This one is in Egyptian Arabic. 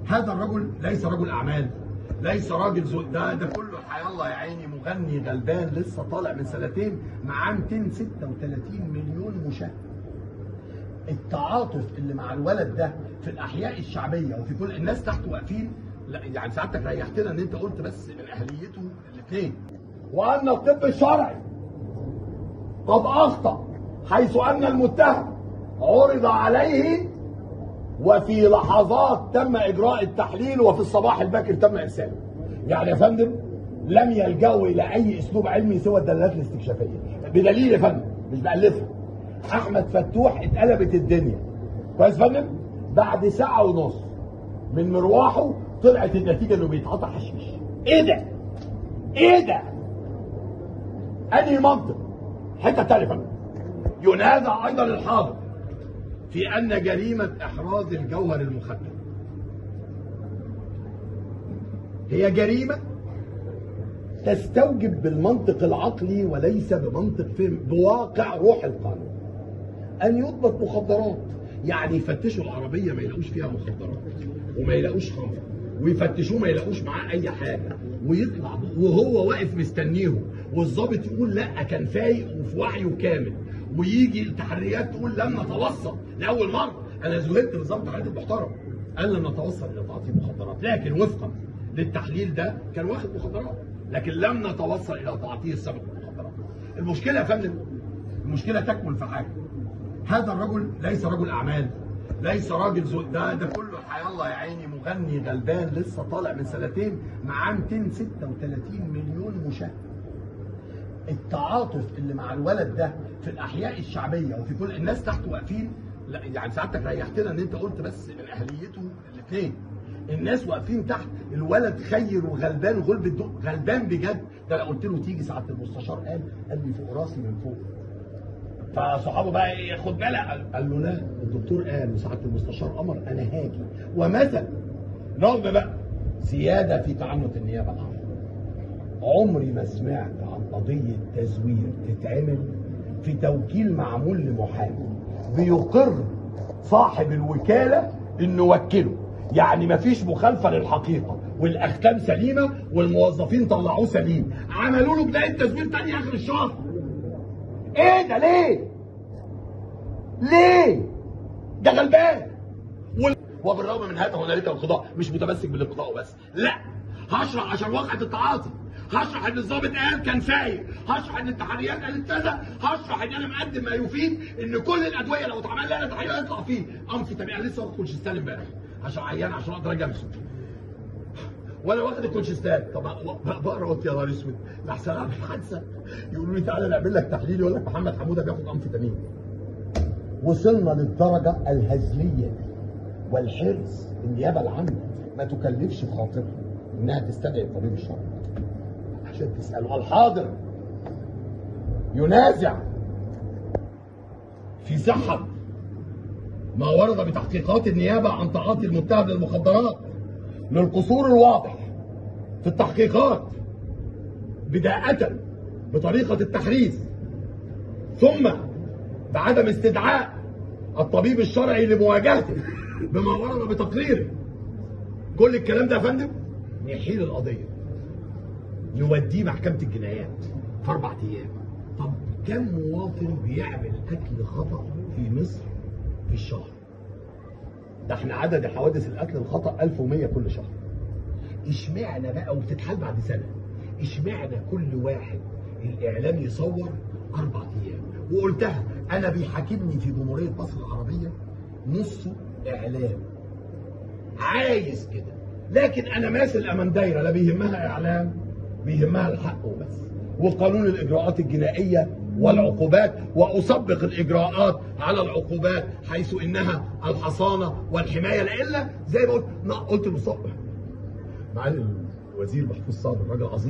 هذا الرجل ليس رجل اعمال ليس راجل زو ده ده كله حي الله يا عيني مغني غلبان لسه طالع من سنتين معاه 236 مليون مشاهد التعاطف اللي مع الولد ده في الاحياء الشعبيه وفي كل الناس تحت واقفين لا يعني سعادتك ريحتنا ان انت قلت بس من اهليته الاثنين وان الطب الشرعي قد اخطا حيث ان المتهم عرض عليه وفي لحظات تم اجراء التحليل وفي الصباح الباكر تم ارساله يعني يا فندم لم يلجأوا الى اي اسلوب علمي سوى الدلالات الاستكشافيه بدليل يا فندم مش بالفها احمد فتوح اتقلبت الدنيا كويس يا فندم بعد ساعه ونص من مروحه طلعت النتيجه انه بيتعاطى حشيش ايه ده ايه ده انهي منطق حته تانية يا فندم ينازع ايضا الحاضر في ان جريمه احراز الجوهر المخدر هي جريمه تستوجب بالمنطق العقلي وليس بمنطق فهم بواقع روح القانون ان يضبط مخدرات يعني يفتشوا العربيه ما يلاقوش فيها مخدرات وما يلاقوش خمر ويفتشوه ما يلاقوش معاه اي حاجه ويطلع وهو واقف مستنيهم والظابط يقول لا كان فايق وفي وعيه كامل ويجي التحريات تقول لم نتوصل لاول مره انا زهدت نظام تحريات المحترم قال لم نتوصل الى تعاطي مخدرات لكن وفقا للتحليل ده كان واخد مخدرات لكن لم نتوصل الى تعاطيه السابق المخدرات المشكله يا فندم المشكله تكمن في حاجه هذا الرجل ليس رجل اعمال ليس راجل زو ده ده كله حي الله يا عيني مغني غلبان لسه طالع من سنتين معاه 236 مليون مشاهد التعاطف اللي مع الولد ده في الاحياء الشعبيه وفي كل الناس تحت واقفين لا يعني سعادتك ريحتنا ان انت قلت بس من اهليته الاثنين الناس واقفين تحت الولد خير وغلبان وغلب الدق غلبان بجد ده انا قلت له تيجي سعاده المستشار قال قال لي فوق راسي من فوق فصحابه بقى ايه خد بالك قال- قال له لا الدكتور قال وسعاده المستشار امر انا هاجي ومثل رغم بقى زياده في تعنت النيابه العامه عمري ما سمعت عن قضيه تزوير تتعمل في توكيل معمول لمحامي بيقر صاحب الوكاله انه وكله يعني مفيش مخالفه للحقيقه والاختام سليمه والموظفين طلعوه سليم عملوا له بدايه تزوير تاني اخر الشهر ايه ده ليه؟ ليه؟ ده غلبان وال- وبالرغم من هذا هنالك القضاء مش متمسك بالقضاء وبس لا هشرح عشان واقعة التعاطي هشرح ان الضابط قال كان فايق هشرح ان التحريات قالت كذا هشرح ان انا مقدم ما يفيد ان كل الادويه لو اتعمل لها تحليل يطلع فيه امفيتامين انا لسه واخد كولشيستان امبارح عشان عيان عشان اقدر اجي امسك وانا واخد الكولشيستان طب بقرا قلت يا نهار اسود لحسن اعمل حادثه يقولوا لي تعالى نعمل لك تحليل يقول لك محمد حموده بياخد امفيتامين وصلنا للدرجه الهزليه دي والحرص النيابه العامه ما تكلفش خاطرها انها تستدعي الطبيب الشرعي عشان تساله الحاضر ينازع في صحه ما ورد بتحقيقات النيابه عن تعاطي المتهم للمخدرات للقصور الواضح في التحقيقات بداءة بطريقة التحريز ثم بعدم استدعاء الطبيب الشرعي لمواجهته بما ورد بتقريره كل الكلام ده يا فندم نحيل القضيه نوديه محكمه الجنايات في اربع ايام طب كم مواطن بيعمل اكل خطا في مصر في الشهر ده احنا عدد حوادث القتل الخطا 1100 كل شهر اشمعنى بقى وبتتحل بعد سنه اشمعنى كل واحد الاعلام يصور اربع ايام وقلتها انا بيحاكمني في جمهوريه مصر العربيه نصه اعلام عايز كده لكن انا ماسل امام دايره لا بيهمها اعلام بيهمها الحق وبس وقانون الاجراءات الجنائيه والعقوبات واسبق الاجراءات على العقوبات حيث انها الحصانه والحمايه لإلا زي ما قلت قلت المصاب معالي الوزير محفوظ صابر راجل عظيم